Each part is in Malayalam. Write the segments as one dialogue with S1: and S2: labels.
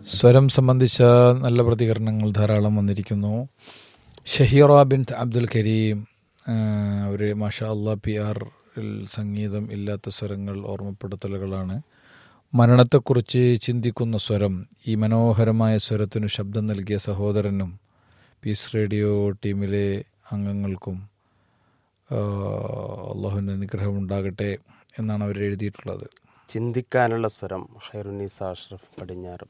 S1: സ്വരം സംബന്ധിച്ച നല്ല പ്രതികരണങ്ങൾ ധാരാളം വന്നിരിക്കുന്നു ഷഹീറ ബിൻ അബ്ദുൽ കരീം അവർ മാഷാ അള്ളാ പി ആറിൽ സംഗീതം ഇല്ലാത്ത സ്വരങ്ങൾ ഓർമ്മപ്പെടുത്തലുകളാണ് മരണത്തെക്കുറിച്ച് ചിന്തിക്കുന്ന സ്വരം ഈ മനോഹരമായ സ്വരത്തിനു ശബ്ദം നൽകിയ സഹോദരനും പീസ് റേഡിയോ ടീമിലെ അംഗങ്ങൾക്കും അള്ളാഹുവിൻ്റെ അനുഗ്രഹം ഉണ്ടാകട്ടെ എന്നാണ് അവർ എഴുതിയിട്ടുള്ളത്
S2: ചിന്തിക്കാനുള്ള സ്വരം ഹൈറുനീസ അഷ്റഫ് പടിഞ്ഞാറ്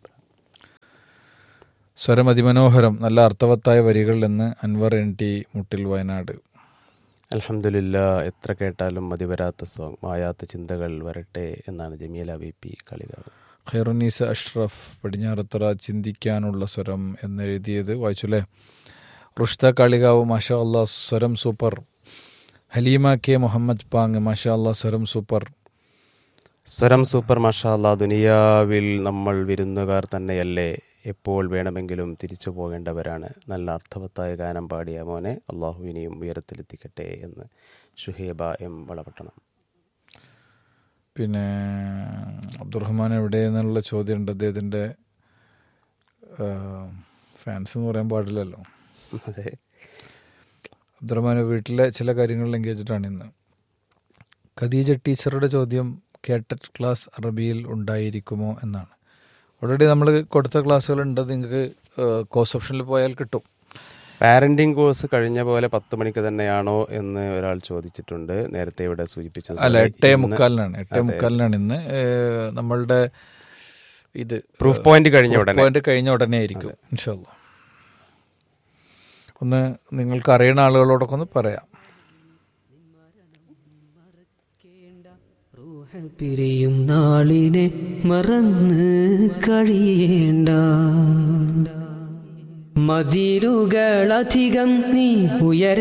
S1: സ്വരം അതിമനോഹരം നല്ല അർത്ഥവത്തായ വരികൾ എന്ന് അൻവർ എൻ ടി മുട്ടിൽ വയനാട്
S2: അലഹമില്ല എത്ര കേട്ടാലും മതി വരാത്ത സോങ് മായാത്ത ചിന്തകൾ വരട്ടെ എന്നാണ് ജമീല വി പി കളികാവ്
S1: ഖൈറുനീസ അഷ്റഫ് പടിഞ്ഞാറത്തറ ചിന്തിക്കാനുള്ള സ്വരം എന്നെഴുതിയത് വായിച്ചുല്ലേ റുഷ്ത കാളികാവ് മാഷാ അള്ളാ സ്വരം സൂപ്പർ ഹലീമ കെ മുഹമ്മദ് പാങ് മാഷാ അള്ളാ സ്വരം സൂപ്പർ
S2: സ്വരം സൂപ്പർ മഷാല്ല ദുനിയാവിൽ നമ്മൾ വിരുന്നുകാർ തന്നെയല്ലേ എപ്പോൾ വേണമെങ്കിലും തിരിച്ചു പോകേണ്ടവരാണ് നല്ല അർത്ഥവത്തായ ഗാനം പാടിയ മോനെ അള്ളാഹുവിനെയും ഉയരത്തിലെത്തിക്കട്ടെ എന്ന് ഷുഹേബ എം വളപട്ടണം
S1: പിന്നെ അബ്ദുറഹ്മാൻ എവിടെ എന്നുള്ള ചോദ്യമുണ്ട് അദ്ദേഹത്തിൻ്റെ ഫാൻസ് എന്ന് പറയാൻ പാടില്ലല്ലോ
S2: അതെ
S1: അബ്ദുറഹ്മാൻ വീട്ടിലെ ചില കാര്യങ്ങളിൽ എൻഗേജ്ഡാണ് ഇന്ന് ഖദീജ ടീച്ചറുടെ ചോദ്യം കേട്ടറ്റ് ക്ലാസ് അറബിയിൽ ഉണ്ടായിരിക്കുമോ എന്നാണ് ഓൾറെഡി നമ്മൾ കൊടുത്ത ക്ലാസ്സുകളുണ്ട് നിങ്ങൾക്ക് കോഴ്സ് ഓപ്ഷനിൽ പോയാൽ കിട്ടും
S2: പാരന്റിംഗ് കോഴ്സ് കഴിഞ്ഞ പോലെ പത്ത് മണിക്ക് തന്നെയാണോ എന്ന് ഒരാൾ ചോദിച്ചിട്ടുണ്ട് നേരത്തെ ഇവിടെ സൂചിപ്പിച്ചത്
S1: അല്ല എട്ടേ മുക്കാലിനാണ് എട്ടേ മുക്കാലിനാണ് ഇന്ന് ഏഹ്, നമ്മളുടെ ഇത്
S2: പ്രൂഫ് പോയിന്റ് കഴിഞ്ഞ ഉടനെ
S1: പോയിന്റ് കഴിഞ്ഞ ഉടനെ ആയിരിക്കും ഇൻഷാല്ല ഒന്ന് നിങ്ങൾക്ക് അറിയുന്ന ആളുകളോടൊക്കെ ഒന്ന് പറയാം
S3: റൂഹ പിരിയും നാളിനെ മറന്ന് കഴിയേണ്ട മതിലുകളധികം നീ ഉയര